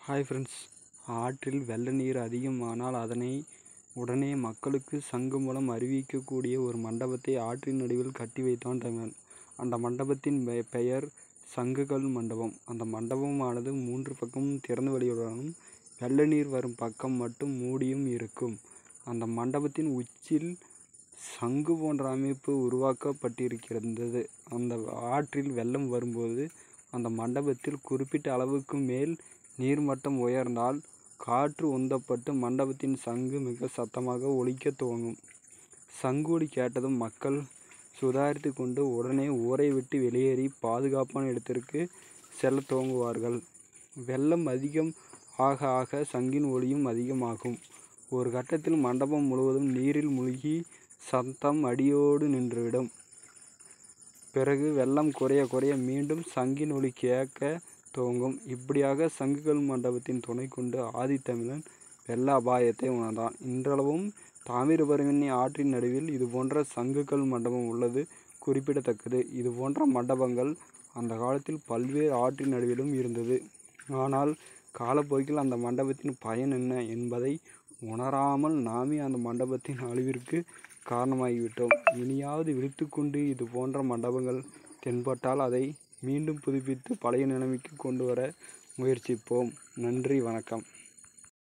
hi friends ஆற்றில் வெள்ள நீர் அதிகமானால் அதனை உடனே மக்களுக்கு சங்கு மூலம் அறிவிக்கக்கூடிய ஒரு மண்டபத்தை ஆற்றின் நடுவில் கட்டி வைத்தான் தமிழன் அந்த மண்டபத்தின் பெ பெயர் சங்குகள் மண்டபம் அந்த மண்டபமானது மூன்று பக்கமும் திறந்த வெளியுடனும் வெள்ள நீர் வரும் பக்கம் மட்டும் மூடியும் இருக்கும் அந்த மண்டபத்தின் உச்சியில் சங்கு போன்ற அமைப்பு உருவாக்கப்பட்டிருக்கின்றது அந்த ஆற்றில் வெள்ளம் வரும்போது அந்த மண்டபத்தில் குறிப்பிட்ட அளவுக்கு மேல் நீர்மட்டம் உயர்ந்தால் காற்று உந்தப்பட்டு மண்டபத்தின் சங்கு மிக சத்தமாக ஒலிக்கத் துவங்கும் சங்கு ஒலி கேட்டதும் மக்கள் சுதாரித்து கொண்டு உடனே ஊரை விட்டு வெளியேறி பாதுகாப்பான இடத்திற்கு செல்லத் துவங்குவார்கள் வெள்ளம் அதிகம் ஆக ஆக சங்கின் ஒலியும் அதிகமாகும் ஒரு கட்டத்தில் மண்டபம் முழுவதும் நீரில் மூழ்கி சத்தம் அடியோடு நின்றுவிடும் பிறகு வெள்ளம் குறைய குறைய மீண்டும் சங்கின் ஒலி கேட்க துவங்கும் இப்படியாக சங்குகள் மண்டபத்தின் துணை கொண்டு ஆதித்தமிழன் வெள்ள அபாயத்தை உணர்ந்தான் இன்றளவும் தாமிரபரணி ஆற்றின் நடுவில் இதுபோன்ற சங்குகள் மண்டபம் உள்ளது குறிப்பிடத்தக்கது இதுபோன்ற மண்டபங்கள் அந்த காலத்தில் பல்வேறு ஆற்றின் நடுவிலும் இருந்தது ஆனால் காலப்போக்கில் அந்த மண்டபத்தின் பயன் என்ன என்பதை உணராமல் நாமே அந்த மண்டபத்தின் அழிவிற்கு காரணமாகிவிட்டோம் இனியாவது விழித்துக்கொண்டு இது போன்ற மண்டபங்கள் தென்பட்டால் அதை மீண்டும் புதுப்பித்து பழைய நிலைமைக்கு கொண்டு வர முயற்சிப்போம் நன்றி வணக்கம்